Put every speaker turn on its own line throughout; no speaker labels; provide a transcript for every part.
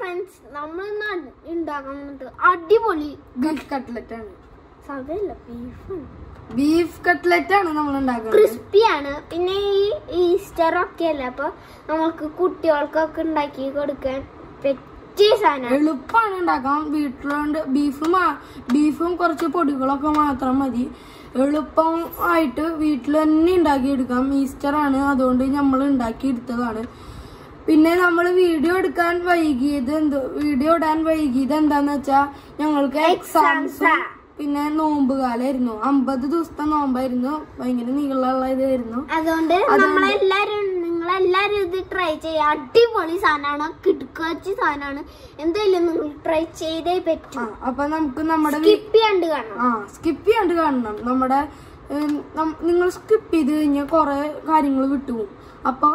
Friends നമ്മൾ ഉണ്ടാക്കുന്നത് അടിപൊളി
ബീഫ് കട്ട്ലറ്റ് ആണ്
സാധനല്ല ബീഫാണ്
ബീഫ് കട്ട്ലറ്റ് ആണ് നമ്മൾ ഉണ്ടാക്കുന്നത്
ക്രിസ്പിയാണ് പിന്നെ ഈ ഈസ്റ്റർ ഒക്കെ അല്ലേ അപ്പൊ നമുക്ക് കുട്ടികൾക്കൊക്കെ ഉണ്ടാക്കി കൊടുക്കാൻ പറ്റിയ സാധനമാണ്
എളുപ്പമാണ് ഉണ്ടാക്കാൻ വീട്ടിലുണ്ട് ബീഫും ബീഫും കുറച്ച് പൊടികളൊക്കെ മാത്രം മതി എളുപ്പം ആയിട്ട് വീട്ടിൽ തന്നെ ഉണ്ടാക്കിയെടുക്കാം ഈസ്റ്റർ ആണ് അതുകൊണ്ട് നമ്മൾ ഉണ്ടാക്കി എടുത്തതാണ് പിന്നെ നമ്മൾ വീഡിയോ എടുക്കാൻ വൈകിയത് എന്തോ വീഡിയോ ഇടാൻ വൈകിയത് എന്താന്ന് വെച്ചാ ഞങ്ങൾക്ക് എക്സാംസ് പിന്നെ നോമ്പ് കാലായിരുന്നു അമ്പത് ദിവസത്തെ നോമ്പായിരുന്നു ഭയങ്കര നീളമുള്ള ഇതായിരുന്നു
അതുകൊണ്ട് നമ്മളെല്ലാരും നിങ്ങളെല്ലാരും ഇത് ട്രൈ ചെയ്യുക അടിപൊളി സാധനമാണ് കിടക്കാച്ചി സാധനമാണ് എന്തായാലും നിങ്ങൾ ട്രൈ ചെയ്തേ പറ്റൂ
ആ അപ്പൊ നമുക്ക് നമ്മുടെ വീ-
സ്കിപ്പ് ചെയ്യാണ്ട് കാണാം
ആ സ്കിപ്പ് ചെയ്യാണ്ട് കാണണം നമ്മുടെ ഉം, നം- നിങ്ങൾ സ്കിപ്പ് ചെയ്ത് കഴിഞ്ഞാൽ കുറെ കാര്യങ്ങൾ വിട്ടുപോകും അപ്പോൾ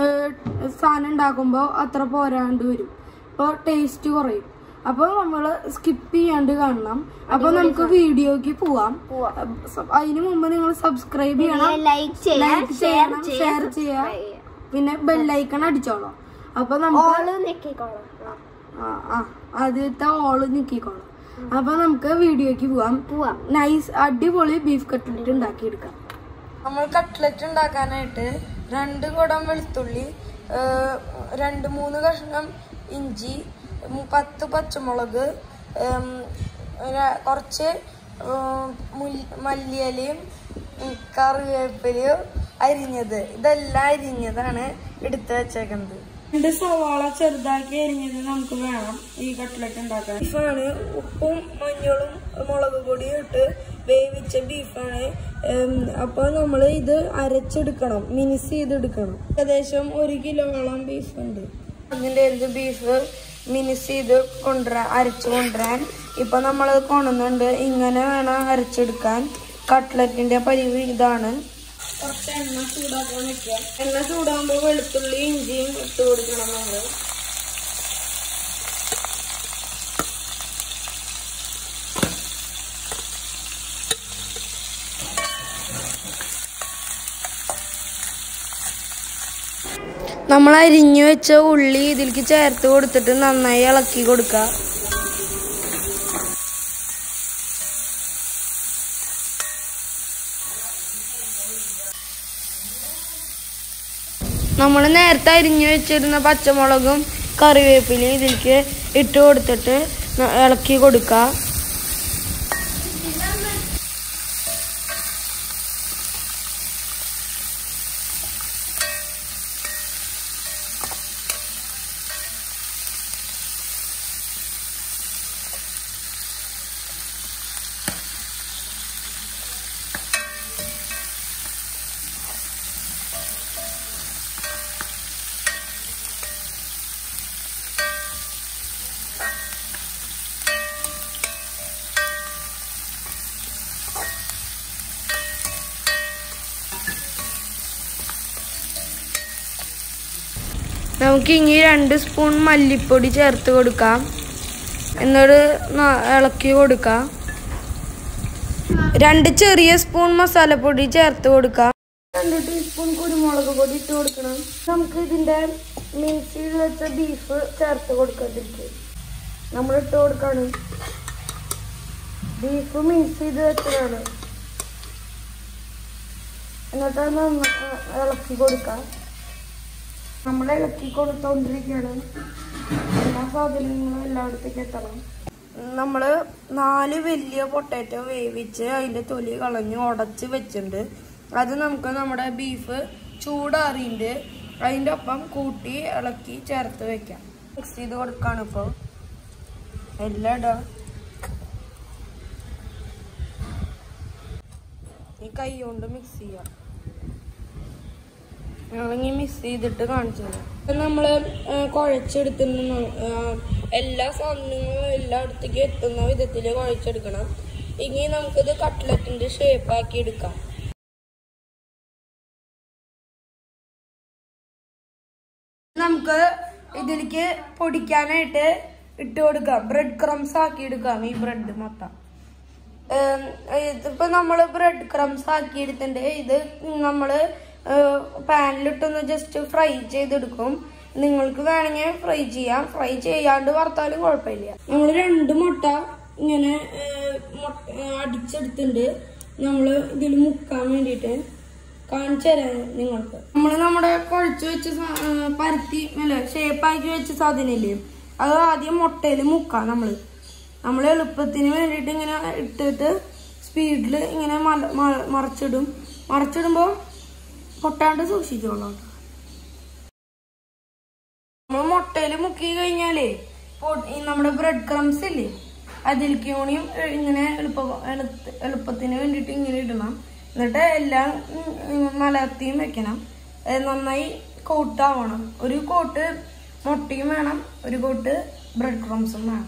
സാധനം ഉണ്ടാക്കുമ്പോൾ അത്ര പോരാണ്ട് വരും അപ്പോൾ ടേസ്റ്റ് കുറയും അപ്പോൾ നമ്മൾ സ്കിപ്പ് ചെയ്യാണ്ട് കാണണം അപ്പോൾ നമുക്ക് വീഡിയോക്ക് പോവാം
പോവാം.
സ- അതിന് മുമ്പ് നിങ്ങൾ സബ്സ്ക്രൈബ് ചെയ്യണം
ലൈക്ക് ചെയ്യാം
ലൈക്ക്
ഷെയർ
ചെയ്യണം ഷെയർ
ചെയ്യാം
ചെയ്യാം പിന്നെ ബെല്ലൈക്കൺ അടിച്ചോളാം അപ്പൊ നമുക്ക്
ഓള് നെക്കിക്കോളാം
ആ ആ ആദ്യത്തെ ഓള് നിക്കിക്കോളാം അപ്പൊ നമുക്ക് വീഡിയോക്ക് പോവാം
പോവാം
നൈസ് അടിപൊളി ബീഫ് കട്ട്ലറ്റ് ഉണ്ടാക്കിയെടുക്കാം നമ്മൾ കട്ട്ലറ്റ് ഉണ്ടാക്കാനായിട്ട് രണ്ട് കുടം വെളുത്തുള്ളി ഏഹ്, രണ്ട് മൂന്ന് കഷ്ണം ഇഞ്ചി ഉം, പത്ത് പച്ചമുളക് ഉം, ര- കുറച്ച് ഉം, മുൽ- മല്ലിയിലയും ഉം, കറിവേപ്പിലയും അരിഞ്ഞത് ഇതെല്ലാം അരിഞ്ഞതാണ് എടുത്ത് വെച്ചേക്കുന്നത് രണ്ട് സവാള ചെറുതാക്കി അരിഞ്ഞത് നമുക്ക് വേണം ഈ കട്ട്ലറ്റ് ഉണ്ടാക്കാൻ ബീഫാണ് ഉപ്പും മഞ്ഞളും മുളക് പൊടിയും ഇട്ട് വേവിച്ച ബീഫാണ് അപ്പോൾ നമ്മൾ ഇത് അരച്ചെടുക്കണം മിനിസ് ചെയ്തെടുക്കണം ഏകദേശം ഒരു കിലോളം ബീഫ് ഉണ്ട് അതിൻ്റെ അടുത്ത് ബീഫ് മിനിസ് ചെയ്ത് കൊണ്ടുവരാൻ അരച്ചു കൊണ്ടുവരാൻ ഇപ്പൊ നമ്മൾ കൊണ്ടുവന്നുണ്ട് ഇങ്ങനെ വേണം അരച്ചെടുക്കാൻ കട്ട്ലറ്റിന്റെ പരിവ് ഇതാണ് കുറച്ച് എണ്ണ ചൂടാക്കാൻ വെക്കുക എണ്ണ ചൂടാകുമ്പോൾ വെളുത്തുള്ളി ഇഞ്ചിയും ഇട്ട് കൊടുക്കണം നമ്മൾ നമ്മൾ അരിഞ്ഞു വെച്ച ഉള്ളി ഇതിലേക്ക് ചേർത്ത് കൊടുത്തിട്ട് നന്നായി ഇളക്കി കൊടുക്കുക നമ്മൾ നേരത്തെ അരിഞ്ഞു വെച്ചിരുന്ന പച്ചമുളകും കറിവേപ്പിലയും ഇതിലേക്ക് ഇട്ട് കൊടുത്തിട്ട് ന- ഇളക്കി കൊടുക്കുക നമുക്ക് ഇനി രണ്ട് സ്പൂൺ മല്ലിപ്പൊടി ചേർത്ത് കൊടുക്കാം എന്നിട്ട് ന- ഇളക്കി കൊടുക്കാം രണ്ട് ചെറിയ സ്പൂൺ മസാലപ്പൊടി ചേർത്ത് കൊടുക്കാം രണ്ട് ടീസ്പൂൺ കുരുമുളക് പൊടി ഇട്ട് കൊടുക്കണം നമുക്ക് ഇതിന്റെ മിക്സിയിൽ വെച്ച ബീഫ് ചേർത്ത് കൊടുക്കാതിരിക്കും നമ്മൾ ഇട്ട് കൊടുക്കാണ് ബീഫ് മിക്സ് ചെയ്ത് വെച്ചതാണ് എന്നിട്ട് അത് നന്ന- ഇളക്കി കൊടുക്കാം നമ്മൾ ഇളക്കി കൊടുത്തോണ്ടിരിക്കുകയാണ് എല്ലാ സാധനങ്ങളും എല്ലായിടത്തേക്ക് എത്തണം നമ്മൾ നാല് വലിയ പൊട്ടാറ്റോ വേവിച്ച് അതിൻ്റെ തൊലി കളഞ്ഞ് ഉടച്ച് വെച്ചിട്ടുണ്ട് അത് നമുക്ക് നമ്മുടെ ബീഫ് ചൂടാറിയിട്ട് അതിൻ്റെ ഒപ്പം കൂട്ടി ഇളക്കി ചേർത്ത് വെക്കാം മിക്സ് ചെയ്ത് കൊടുക്കാണ് ഇപ്പോൾ എല്ലാം ഇടാം ഈ കൈ കൊണ്ട് മിക്സ് ചെയ്യാം ഞങ്ങളിങ്ങനെ മിക്സ് ചെയ്തിട്ട് കാണിച്ചു തരാം നമ്മൾ കുഴച്ചെടുത്തുന്ന എല്ലാ സാധനങ്ങളും എല്ലായിടത്തേക്കും എത്തുന്ന വിധത്തിൽ കുഴച്ചെടുക്കണം ഇനി നമുക്കിത് കട്ട്ലറ്റിന്റെ ഷേപ്പ് ആക്കി എടുക്കാം നമുക്ക് ഇതിലേക്ക് പൊടിക്കാനായിട്ട് ഇട്ട് കൊടുക്കാം ബ്രെഡ് ക്രംസ് ആക്കി എടുക്കാം ഈ ബ്രെഡ് മൊത്തം ഏം, ഇതിപ്പോ നമ്മള് ബ്രെഡ് ക്രംസ് ആക്കി എടുത്തിട്ടുണ്ട് ഇത് നമ്മള് പാനിലിട്ടൊന്ന് ജസ്റ്റ് ഫ്രൈ ചെയ്തെടുക്കും നിങ്ങൾക്ക് വേണമെങ്കിൽ ഫ്രൈ ചെയ്യാം ഫ്രൈ ചെയ്യാണ്ട് വറുത്താലും കുഴപ്പമില്ല നമ്മൾ രണ്ട് മുട്ട ഇങ്ങനെ ഏഹ്, മൊ- ഏഹ്, അടിച്ചെടുത്തിട്ടുണ്ട് നമ്മൾ ഇതിൽ മുക്കാൻ വേണ്ടിയിട്ട് കാണിച്ചു തരാം നിങ്ങൾക്ക് നമ്മൾ നമ്മുടെ കുഴച്ച് വെച്ച സാ- ഏഹ്, പരത്തി അല്ല ഷേപ്പാക്കി വെച്ച സാധനമില്ലേ അത് ആദ്യം മുട്ടയിൽ മുക്കാം നമ്മൾ നമ്മൾ എളുപ്പത്തിന് വേണ്ടിയിട്ട് ഇങ്ങനെ ഇട്ടിട്ട് സ്പീഡിൽ ഇങ്ങനെ മല- മ- മറിച്ചിടും മറിച്ചിടുമ്പോൾ പൊട്ടാണ്ട് സൂക്ഷിച്ചോളാം കേട്ടോ നമ്മൾ മുട്ടയിൽ മുക്കി കഴിഞ്ഞാലേ പൊ- ഈ നമ്മുടെ ബ്രെഡ് ക്രംസ് ഇല്ലേ അതിലേക്ക് കൂടിയും എ- ഇങ്ങനെ എളുപ്പ എളുപ്പ- എളുപ്പത്തിന് വേണ്ടിയിട്ട് ഇങ്ങനെ ഇടണം എന്നിട്ട് എല്ലാം ഉം, ഉം, മലർത്തിയും വെക്കണം ഏ, നന്നായി കോട്ടാവണം ഒരു കോട്ട് മുട്ടയും വേണം ഒരു കോട്ട് ബ്രെഡ് ക്രംസും വേണം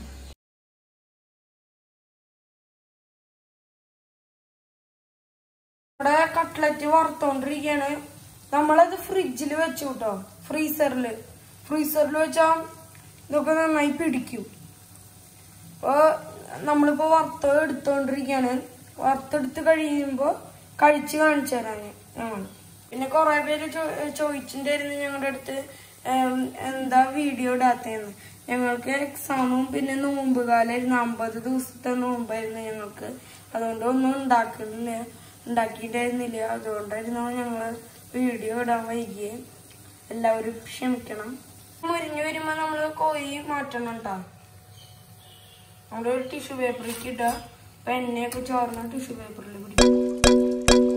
നമ്മുടെ കട്ട്ലറ്റ് വറുത്തോണ്ടിരിക്കാണ് നമ്മളത് ഫ്രിഡ്ജിൽ വെച്ചു കേട്ടോ ഫ്രീസറിൽ ഫ്രീസറിൽ വെച്ചാ ഇതൊക്കെ നന്നായി പിടിക്കും അപ്പൊ നമ്മളിപ്പോ വറുത്ത് എടുത്തോണ്ടിരിക്കാണ് വറുത്തെടുത്ത് കഴിയുമ്പോ കഴിച്ച് കാണിച്ചു തരാൻ ഞങ്ങൾ പിന്നെ കുറെ പേര് ചോ- ചോദിച്ചിട്ടുണ്ടായിരുന്നു ഞങ്ങളുടെ അടുത്ത് ഉം, എന്താ വീഡിയോ ഇടാത്തേന്ന് ഞങ്ങൾക്ക് എക്സാമും പിന്നെ നോമ്പ് കാലായിരുന്നു അമ്പത് ദിവസത്തെ നോമ്പായിരുന്നു ഞങ്ങൾക്ക് അതുകൊണ്ട് ഒന്നും ഉണ്ടാക്കുന്നില്ല ഉണ്ടാക്കിയിട്ടായിരുന്നില്ല അതുകൊണ്ടായിരുന്നു ഞങ്ങള് വീഡിയോ ഇടാൻ വൈകിയേ എല്ലാവരും ക്ഷമിക്കണം മുരിഞ്ഞു വരുമ്പോ നമ്മള് കോഴി മാറ്റണം കേട്ടോ നമ്മളൊരു ടിഷ്യൂ പേപ്പറിലേക്ക് ഇടുക അപ്പൊ എണ്ണയൊക്കെ ചോർന്ന ടിഷ്യൂ പേപ്പറിൽ പിടിക്കും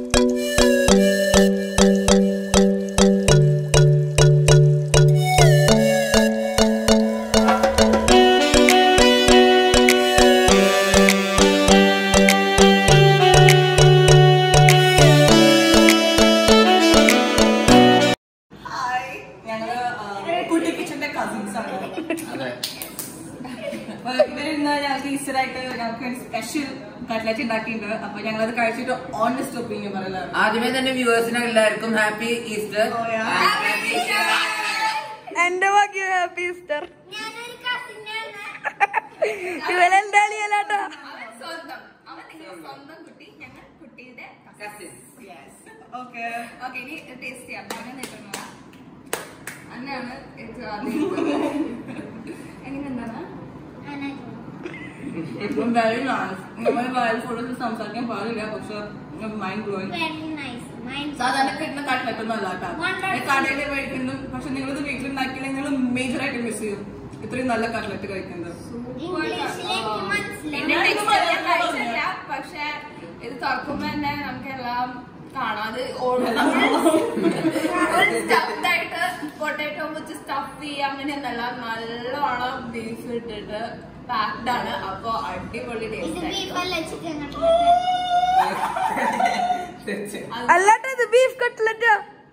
ഞങ്ങള് കുട്ടി കിച്ചന്റെ കസിൻസ് ആണ് അപ്പൊ ഇവരിന്ന് ഞങ്ങൾക്ക് ഈസ്റ്റർ ആയിട്ട് ഞങ്ങൾക്ക് സ്പെഷ്യൽ കട്ട്ലറ്റ് ഉണ്ടാക്കിയിട്ടുണ്ട് അപ്പൊ ഞങ്ങളത് കഴിച്ചിട്ട് ഓണസ്റ്റ് ഒപ്പീനിയൻ പറയലാണ്
ആദ്യമേ തന്നെ വ്യൂവേഴ്സിന് എല്ലാവർക്കും ഹാപ്പി ഈസ്റ്റർ
എന്റെ ഭാഗ്യം ഹാപ്പി ഈസ്റ്റർ
ഞാനൊരു കസിനാണ്
ഇവരെന്താളിയല്ലാട്ടാ
സ്വന്തം അവൻ നിങ്ങളുടെ സ്വന്തം കുട്ടി ഞങ്ങൾ കുട്ടിയുടെ ഓക്കെ ഓക്കെ ഇനി ടേസ്റ്റ് ചെയ്യാം അങ്ങനെ നിൽക്കുന്നത് അന്നാണ് ഏറ്റവും ആദ്യം എങ്ങനെയുണ്ടാണ് വെരി നൈസ് നമ്മൾ വയൽ ഫോട്ടോസ് സംസാരിക്കാൻ പാടില്ല പക്ഷെ mind blowing
very nice mind
സാധാരണ കിട്ടുന്ന കട്ട്ലറ്റ് ഒന്നും അല്ല കേട്ടോ
Wonderful.
കടയിൽ മേടിക്കുന്നു പക്ഷെ നിങ്ങളിത് വീട്ടിലുണ്ടാക്കിയാൽ നിങ്ങൾ മേജർ ആയിട്ട് മിസ് ചെയ്യും ഇത്രയും നല്ല കട്ട്ലറ്റ് കഴിക്കുന്നത്
ഇംഗ്ലീഷിലേക്ക് മനസ്സിലാവും
ഞാൻ ഇത് മലയാളം കഴിച്ചില്ല, പക്ഷെ ഇത് തുറക്കുമ്പോ തന്നെ നമുക്കെല്ലാം കാണാതെ സ്റ്റഫ്ഡായിട്ട് പൊട്ടാറ്റോ വെച്ച് സ്റ്റഫ് ചെയ്യുക അങ്ങനെയൊന്നല്ല നല്ലോണം ബീഫ് ഇട്ടിട്ട് പാക്ഡ് ആണ് അപ്പൊ അടിപൊളി
ഇത്
ടേസ്റ്റ്
ബീഫല്ല ചിക്കൻ
അല്ലാട്ടോ ഇത് ബീഫ് കട്ട്ലറ്റാ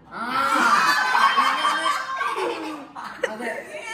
അതെ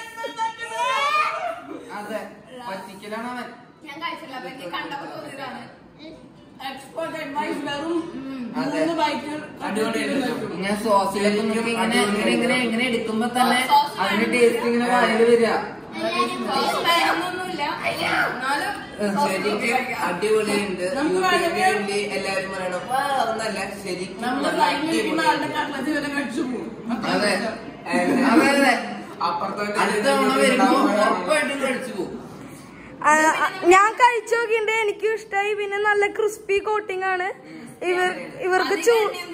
അതെ പറ്റിക്കലാണ് അവൻ
ഞാൻ കഴിച്ചില്ല അപ്പൊ എനിക്ക് കണ്ടപ്പോ തോന്നിയതാണ് എക്സ്പേർട്ട് അഡ്വൈസ് വെറും
അതെ.
മൂന്ന് ബൈറ്റ്
അടിപൊളിയായിരുന്നു ഇങ്ങനെ സോസിലൊക്കെ നോക്കി ഇങ്ങനെ ഇങ്ങനെ ഇങ്ങനെ ഇങ്ങനെ എടുക്കുമ്പോ തന്നെ അതിന്റെ ടേസ്റ്റ് ഇങ്ങനെ വായിൽ വരിക
ഒന്നുമില്ല എന്നാലും
ശരിക്കും അടിപൊളിയുണ്ട്
നമുക്ക്
യൂട്യൂബിൽ
വേണമെങ്കിൽ
വേണ്ടി എല്ലാവരും പറയണം "ആ, അതൊന്നല്ല ശരിക്കും
നമ്മള്
നല്ല
ഫ്ലൈറ്റിലിരിക്കുന്ന ആളുടെ
അടിപൊളിയുണ്ട്."
കട്ട്ലറ്റ് വരെ കഴിച്ചു പോകും
അതെ അതെ അതെ അടുത്ത തവണ വരുമ്പോ ഉറപ്പായിട്ടും കഴിച്ചു പോകും
ആ, ആ, ഞാൻ കഴിച്ചു നോക്കിണ്ട് എനിക്കും ഇഷ്ടമായി പിന്നെ നല്ല ക്രിസ്പി കോട്ടിംഗ് ആണ് ഇവർ ഇവർക്ക് ചൂ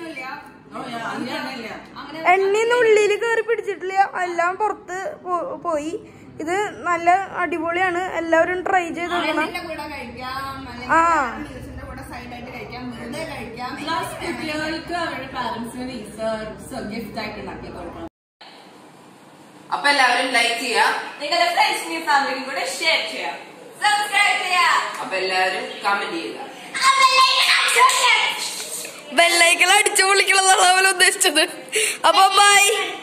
അങ്ങനെ
എണ്ണയൊന്നും ഉള്ളിൽ കയറി പിടിച്ചിട്ടില്ല എല്ലാം പുറത്ത് പോ- പോയി ഇത് നല്ല അടിപൊളിയാണ് എല്ലാവരും ട്രൈ ചെയ്ത് നോക്കണം
ഇതിന്റെ കൂടെ കഴിക്കാം
ആ.
അല്ലെങ്കിൽ ന്യൂസിന്റെ കൂടെ സൈഡായിട്ട് കഴിക്കാം വെറുതെ കഴിക്കാം പ്ലസ് കുട്ടികൾക്ക് അവരുടെ പാരന്റ്സിന് ഗിഫ്റ്റ് ആയിട്ട് ഉണ്ടാക്കി കൊടുക്കണം
അപ്പൊ എല്ലാവരും ലൈക്ക് ചെയ്യാം
നിങ്ങളുടെ ഫ്രണ്ട്സിനെയും ഫാമിലിക്കും കൂടെ ഷെയർ ചെയ്യാം സബ്സ്ക്രൈബ് ചെയ്യാം
അപ്പൊ എല്ലാവരും കമന്റ് ചെയ്യുക
ബെല്ലൈക്കൽ അടിച്ചു പൊളിക്കണമെന്നാണ് അവൻ ഉദ്ദേശിച്ചത് അപ്പൊ bye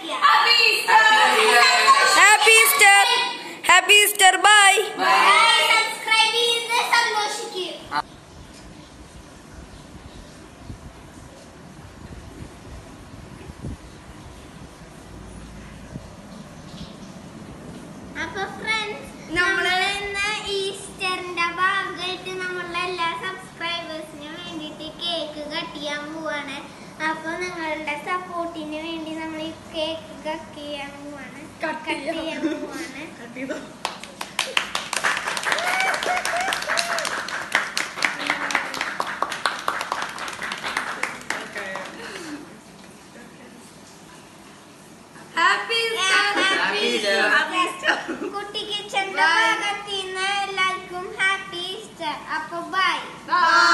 happy Easter happy Easter bye
subscribe ചെയ്ത് സന്തോഷിക്കുക അപ്പൊ ഫ്രണ്ട്സ് നമ്മള് ഇന്ന് ഈസ്റ്ററിന്റെ ഭാഗമായിട്ട് നമ്മളുടെ എല്ലാ സബ്സ്ക്രൈബേഴ്സിനും വേണ്ടിയിട്ട് കേക്ക് കട്ട് ചെയ്യാൻ പോവാണ് അപ്പൊ നിങ്ങളുടെ സപ്പോർട്ടിന് വേണ്ടി നമ്മൾ ഈ കേക്ക് കട്ട് ചെയ്യാൻ പോവാണ്
Cut
കട്ട്
ചെയ്യാൻ.
ചെയ്യാൻ പോവാണ്
കട്ട് ചെയ്തോ
ഹാപ്പി
Happy Easter.
കുട്ടി കിച്ചന്റെ ഭാഗത്ത് നിന്ന് എല്ലാവർക്കും ഹാപ്പി ഈസ്റ്റർ അപ്പൊ ബൈ
ബൈ